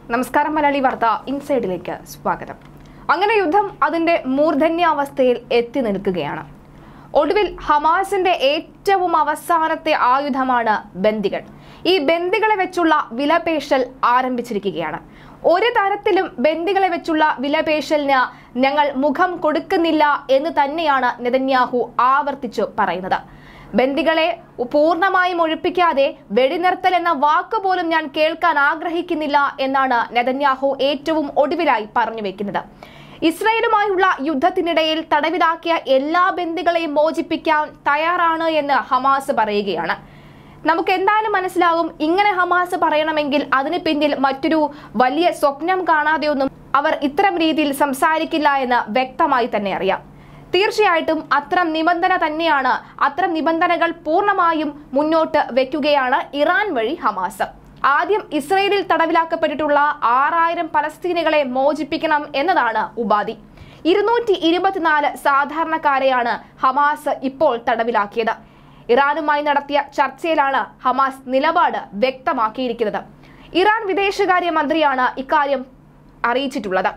നമസ്കാരം മലയാളി വാർത്ത ഇൻസൈഡിലേക്ക് സ്വാഗതം അങ്ങനെ യുദ്ധം അതിന്റെ മൂർധന്യാവസ്ഥയിൽ എത്തി നിൽക്കുകയാണ് ഒടുവിൽ ഹമാസിന്റെ ഏറ്റവും അവസാനത്തെ ആയുധമാണ് ബന്ദികൾ ഈ ബന്ദികളെ വെച്ചുള്ള വിലപേശൽ ആരംഭിച്ചിരിക്കുകയാണ് ഒരു തരത്തിലും ബന്ദികളെ വെച്ചുള്ള വിലപേശലിന് ഞങ്ങൾ മുഖം കൊടുക്കുന്നില്ല എന്ന് തന്നെയാണ് നെതന്യാഹു ആവർത്തിച്ചു പറയുന്നത് ബന്ദികളെ പൂർണ്ണമായും ഒഴിപ്പിക്കാതെ വെടിനിർത്തൽ എന്ന വാക്ക് പോലും ഞാൻ കേൾക്കാൻ ആഗ്രഹിക്കുന്നില്ല എന്നാണ് നെതന്യാഹു ഏറ്റവും ഒടുവിലായി പറഞ്ഞു വെക്കുന്നത് ഇസ്രയേലുമായുള്ള യുദ്ധത്തിനിടയിൽ തടവിലാക്കിയ എല്ലാ ബന്ദികളെയും മോചിപ്പിക്കാൻ തയ്യാറാണ് എന്ന് ഹമാസ് പറയുകയാണ് നമുക്ക് എന്തായാലും മനസ്സിലാവും ഇങ്ങനെ ഹമാസ് പറയണമെങ്കിൽ അതിന് പിന്നിൽ മറ്റൊരു വലിയ സ്വപ്നം കാണാതെയൊന്നും അവർ ഇത്തരം രീതിയിൽ സംസാരിക്കില്ല എന്ന് വ്യക്തമായി തന്നെ അറിയാം തീർച്ചയായിട്ടും അത്തരം നിബന്ധന തന്നെയാണ് അത്തരം നിബന്ധനകൾ പൂർണ്ണമായും മുന്നോട്ട് വെക്കുകയാണ് ഇറാൻ വഴി ഹമാസ് ആദ്യം ഇസ്രയേലിൽ തടവിലാക്കപ്പെട്ടിട്ടുള്ള ആറായിരം പലസ്തീനികളെ മോചിപ്പിക്കണം എന്നതാണ് ഉപാധി ഇരുന്നൂറ്റി ഇരുപത്തിനാല് സാധാരണക്കാരെയാണ് ഹമാസ് ഇപ്പോൾ തടവിലാക്കിയത് ഇറാനുമായി നടത്തിയ ചർച്ചയിലാണ് ഹമാസ് നിലപാട് വ്യക്തമാക്കിയിരിക്കുന്നത് ഇറാൻ വിദേശകാര്യ മന്ത്രിയാണ് ഇക്കാര്യം അറിയിച്ചിട്ടുള്ളത്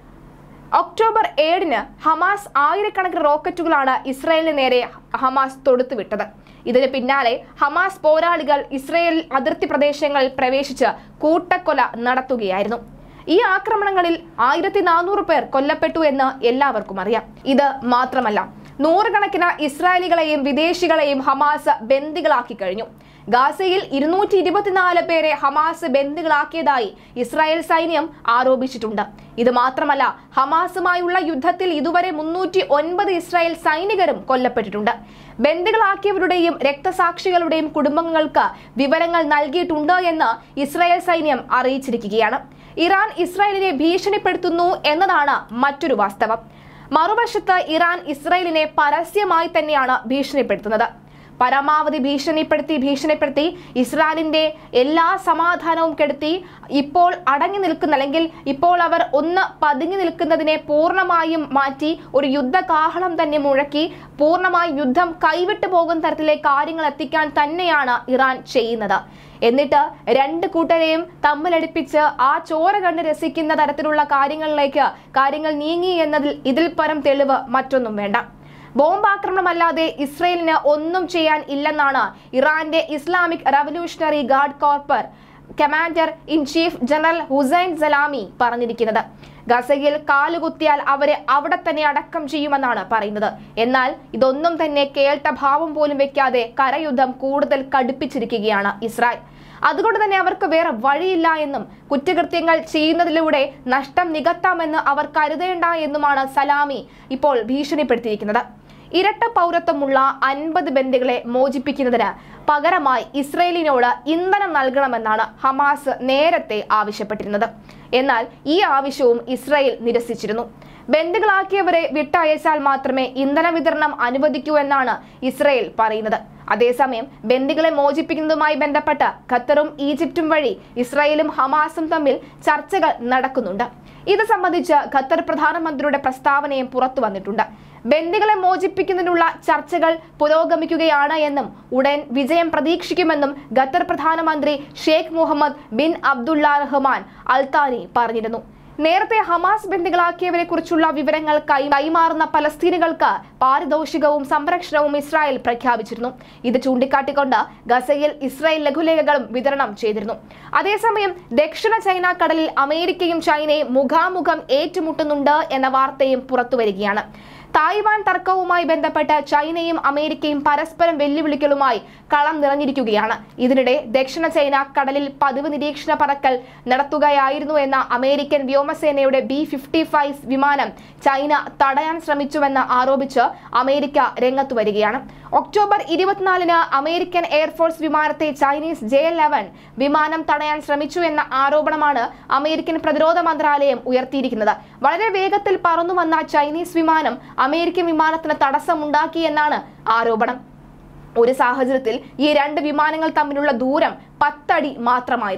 ഒക്ടോബർ ഏഴിന് ഹമാസ് ആയിരക്കണക്കിന് റോക്കറ്റുകളാണ് ഇസ്രയേലിന് നേരെ ഹമാസ് തൊടുത്തുവിട്ടത് ഇതിന് പിന്നാലെ ഹമാസ് പോരാളികൾ ഇസ്രയേൽ അതിർത്തി പ്രദേശങ്ങളിൽ പ്രവേശിച്ച് കൂട്ടക്കൊല നടത്തുകയായിരുന്നു ഈ ആക്രമണങ്ങളിൽ ആയിരത്തി നാനൂറ് പേർ കൊല്ലപ്പെട്ടു എന്ന് എല്ലാവർക്കും അറിയാം ഇത് മാത്രമല്ല നൂറുകണക്കിന് ഇസ്രായേലികളെയും വിദേശികളെയും ഹമാസ് ബന്ദികളാക്കി കഴിഞ്ഞു ഗാസയിൽ ഇരുന്നൂറ്റി ഇരുപത്തിനാല് പേരെ ഹമാസ് ബന്ദികളാക്കിയതായി ഇസ്രായേൽ സൈന്യം ആരോപിച്ചിട്ടുണ്ട് ഇത് മാത്രമല്ല ഹമാസുമായുള്ള യുദ്ധത്തിൽ ഇതുവരെ മുന്നൂറ്റി ഒൻപത് ഇസ്രായേൽ സൈനികരും കൊല്ലപ്പെട്ടിട്ടുണ്ട് ബന്ദികളാക്കിയവരുടെയും രക്തസാക്ഷികളുടെയും കുടുംബങ്ങൾക്ക് വിവരങ്ങൾ നൽകിയിട്ടുണ്ട് എന്ന് ഇസ്രായേൽ സൈന്യം അറിയിച്ചിരിക്കുകയാണ് ഇറാൻ ഇസ്രായേലിനെ ഭീഷണിപ്പെടുത്തുന്നു എന്നതാണ് മറ്റൊരു വാസ്തവം മറുവശത്ത് ഇറാൻ ഇസ്രായേലിനെ പരസ്യമായി തന്നെയാണ് ഭീഷണിപ്പെടുത്തുന്നത് പരമാവധി ഭീഷണിപ്പെടുത്തി ഭീഷണിപ്പെടുത്തി ഇസ്രായേലിന്റെ എല്ലാ സമാധാനവും കെടുത്തി ഇപ്പോൾ അടങ്ങി നിൽക്കുന്ന അല്ലെങ്കിൽ ഇപ്പോൾ അവർ ഒന്ന് പതുങ്ങി നിൽക്കുന്നതിനെ പൂർണ്ണമായും മാറ്റി ഒരു യുദ്ധകാഹളം തന്നെ മുഴക്കി പൂർണ്ണമായി യുദ്ധം കൈവിട്ടു പോകുന്ന തരത്തിലെ കാര്യങ്ങൾ എത്തിക്കാൻ തന്നെയാണ് ഇറാൻ ചെയ്യുന്നത് എന്നിട്ട് രണ്ട് കൂട്ടരെയും തമ്മിലടിപ്പിച്ച് ആ ചോര കണ്ട് രസിക്കുന്ന തരത്തിലുള്ള കാര്യങ്ങളിലേക്ക് കാര്യങ്ങൾ നീങ്ങി എന്നതിൽ ഇതിൽ പരം തെളിവ് മറ്റൊന്നും വേണ്ട ബോംബാക്രമണമല്ലാതെ ഇസ്രയേലിന് ഒന്നും ചെയ്യാൻ ഇല്ലെന്നാണ് ഇറാന്റെ Islamic revolutionary guard corps commander in chief general Hussein Salami പറഞ്ഞിരിക്കുന്നത് ഗസയിൽ കാലുകുത്തിയാൽ അവരെ അവിടെ തന്നെ അടക്കം ചെയ്യുമെന്നാണ് പറയുന്നത് എന്നാൽ ഇതൊന്നും തന്നെ കേൾട്ട ഭാവം പോലും വെക്കാതെ കരയുദ്ധം കൂടുതൽ കടുപ്പിച്ചിരിക്കുകയാണ് ഇസ്രായേൽ അതുകൊണ്ട് തന്നെ അവർക്ക് വേറെ വഴിയില്ല എന്നും കുറ്റകൃത്യങ്ങൾ ചെയ്യുന്നതിലൂടെ നഷ്ടം നികത്താമെന്ന് അവർ കരുതേണ്ട എന്നുമാണ് സലാമി ഇപ്പോൾ ഭീഷണിപ്പെടുത്തിയിരിക്കുന്നത് ഇരട്ട പൗരത്വമുള്ള അൻപത് ബന്ദികളെ മോചിപ്പിക്കുന്നതിന് പകരമായി ഇസ്രയേലിനോട് ഇന്ധനം നൽകണമെന്നാണ് ഹമാസ് നേരത്തെ ആവശ്യപ്പെട്ടിരുന്നത് എന്നാൽ ഈ ആവശ്യവും ഇസ്രയേൽ നിരസിച്ചിരുന്നു ബന്ദികളാക്കിയവരെ വിട്ടയച്ചാൽ മാത്രമേ ഇന്ധന വിതരണം അനുവദിക്കൂ എന്നാണ് ഇസ്രയേൽ പറയുന്നത് അതേസമയം ബന്ദികളെ മോചിപ്പിക്കുന്നതുമായി ബന്ധപ്പെട്ട് ഖത്തറും ഈജിപ്തും വഴി ഇസ്രായേലും ഹമാസും തമ്മിൽ ചർച്ചകൾ നടക്കുന്നുണ്ട് ഇത് സംബന്ധിച്ച് ഖത്തർ പ്രധാനമന്ത്രിയുടെ പ്രസ്താവനയും പുറത്തു വന്നിട്ടുണ്ട് ബന്ദികളെ മോചിപ്പിക്കുന്നതിനുള്ള ചർച്ചകൾ പുരോഗമിക്കുകയാണ് എന്നും ഉടൻ വിജയം പ്രതീക്ഷിക്കുമെന്നും ഖത്തർ പ്രധാനമന്ത്രി Sheikh Mohammed bin Abdulla Rahman Al Thani പറഞ്ഞിരുന്നു നേരത്തെ ഹമാസ് ബന്ദികളാക്കിയവരെ കുറിച്ചുള്ള വിവരങ്ങൾ കൈ കൈമാറുന്ന പലസ്തീനുകൾക്ക് പാരിതോഷികവും സംരക്ഷണവും ഇസ്രായേൽ പ്രഖ്യാപിച്ചിരുന്നു ഇത് ചൂണ്ടിക്കാട്ടിക്കൊണ്ട് ഗസയിൽ ഇസ്രായേൽ ലഘുലേഖകളും വിതരണം ചെയ്തിരുന്നു അതേസമയം ദക്ഷിണ ചൈന കടലിൽ അമേരിക്കയും ചൈനയും മുഖാമുഖം ഏറ്റുമുട്ടുന്നുണ്ട് എന്ന വാർത്തയും പുറത്തുവരികയാണ് തായ്വാൻ തർക്കവുമായി ബന്ധപ്പെട്ട് ചൈനയും അമേരിക്കയും പരസ്പരം വെല്ലുവിളികളുമായി കളം നിറഞ്ഞിരിക്കുകയാണ് ഇതിനിടെ ദക്ഷിണ ചൈന കടലിൽ പതിവ് നിരീക്ഷണ പറക്കൽ നടത്തുകയായിരുന്നു എന്ന അമേരിക്കൻ വ്യോമസേനയുടെ ബി ഫിഫ്റ്റി ഫൈവ് വിമാനം ചൈന തടയാൻ ശ്രമിച്ചുവെന്ന് ആരോപിച്ച് അമേരിക്ക രംഗത്തു വരികയാണ് ഒക്ടോബർ ഇരുപത്തിനാലിന് അമേരിക്കൻ എയർഫോഴ്സ് വിമാനത്തെ ചൈനീസ് ജെ ലെവൻ വിമാനം തടയാൻ ശ്രമിച്ചു എന്ന ആരോപണമാണ് അമേരിക്കൻ പ്രതിരോധ മന്ത്രാലയം ഉയർത്തിയിരിക്കുന്നത് വളരെ വേഗത്തിൽ പറന്നു വന്ന ചൈനീസ് വിമാനം അമേരിക്കൻ വിമാനത്തിന് തടസ്സമുണ്ടാക്കി എന്നാണ് ആരോപണം ഒരു സാഹചര്യത്തിൽ ഈ രണ്ട് വിമാനങ്ങൾ തമ്മിലുള്ള ദൂരം പത്തടി മാത്രമായിരുന്നു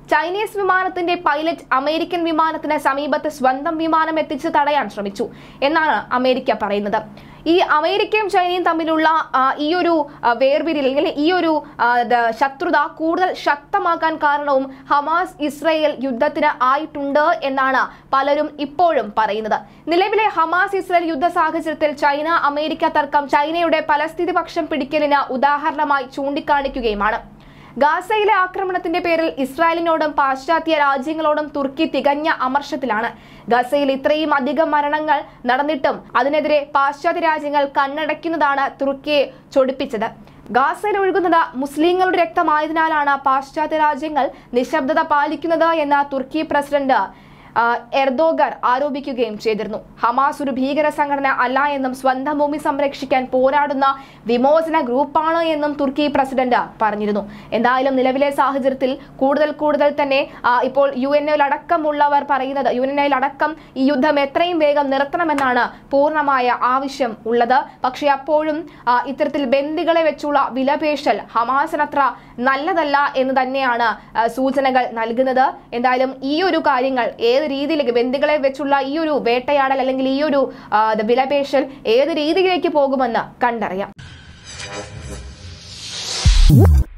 ചൈനീസ് വിമാനത്തിന്റെ പൈലറ്റ് അമേരിക്കൻ വിമാനത്തിന് സമീപത്ത് സ്വന്തം വിമാനം എത്തിച്ച് തടയാൻ ശ്രമിച്ചു എന്നാണ് അമേരിക്ക പറയുന്നത് ഈ അമേരിക്കയും ചൈനയും തമ്മിലുള്ള ആ, ഈ ഒരു ആ, വേർപിരിയൽ അല്ലെങ്കിൽ ഈ ഒരു ആ, ദ- ശത്രുത കൂടുതൽ ശക്തമാക്കാൻ കാരണവും ഹമാസ് ഇസ്രയേൽ യുദ്ധത്തിന് ആയിട്ടുണ്ട് എന്നാണ് പലരും ഇപ്പോഴും പറയുന്നത് നിലവിലെ ഹമാസ് ഇസ്രയേൽ യുദ്ധ സാഹചര്യത്തിൽ ചൈന അമേരിക്ക തർക്കം ചൈനയുടെ പലസ്ഥിതി പക്ഷം പിടിക്കലിന് ഉദാഹരണമായി ചൂണ്ടിക്കാണിക്കുകയുമാണ് ഗാസയിലെ ആക്രമണത്തിന്റെ പേരിൽ ഇസ്രായേലിനോടും പാശ്ചാത്യ രാജ്യങ്ങളോടും തുർക്കി തികഞ്ഞ അമർഷത്തിലാണ് ഗസയിൽ ഇത്രയും അധികം മരണങ്ങൾ നടന്നിട്ടും അതിനെതിരെ പാശ്ചാത്യ രാജ്യങ്ങൾ കണ്ണടയ്ക്കുന്നതാണ് തുർക്കിയെ ചൊടിപ്പിച്ചത് ഗാസയിൽ ഒഴുകുന്നത് മുസ്ലിങ്ങളുടെ രക്തമായതിനാലാണ് പാശ്ചാത്യ രാജ്യങ്ങൾ നിശബ്ദത പാലിക്കുന്നത് എന്ന് തുർക്കി പ്രസിഡന്റ് ആ, എർദോഗർ ആരോപിക്കുകയും ചെയ്തിരുന്നു ഹമാസ് ഒരു ഭീകര സംഘടന അല്ല എന്നും സ്വന്തം ഭൂമി സംരക്ഷിക്കാൻ പോരാടുന്ന വിമോചന ഗ്രൂപ്പാണ് എന്നും തുർക്കി പ്രസിഡന്റ് പറഞ്ഞിരുന്നു എന്തായാലും നിലവിലെ സാഹചര്യത്തിൽ കൂടുതൽ കൂടുതൽ തന്നെ ആ, ഇപ്പോൾ യു എൻ അടക്കമുള്ളവർ പറയുന്നത് യു എൻ അടക്കം ഈ യുദ്ധം എത്രയും വേഗം നിർത്തണമെന്നാണ് പൂർണ്ണമായ ആവശ്യം ഉള്ളത് പക്ഷേ അപ്പോഴും ആ, ഇത്തരത്തിൽ ബന്ദികളെ വെച്ചുള്ള വിലപേശൽ ഹമാസിനത്ര നല്ലതല്ല എന്ന് തന്നെയാണ് ആ, സൂചനകൾ നൽകുന്നത് എന്തായാലും ഈ ഒരു കാര്യങ്ങൾ ഏത് രീതിയിലേക്ക് ബന്ദികളെ വെച്ചുള്ള ഈ ഒരു വേട്ടയാടൽ അല്ലെങ്കിൽ ഈ ഒരു ആ, വിലപേശൽ ഏത് രീതിയിലേക്ക് പോകുമെന്ന് കണ്ടറിയാം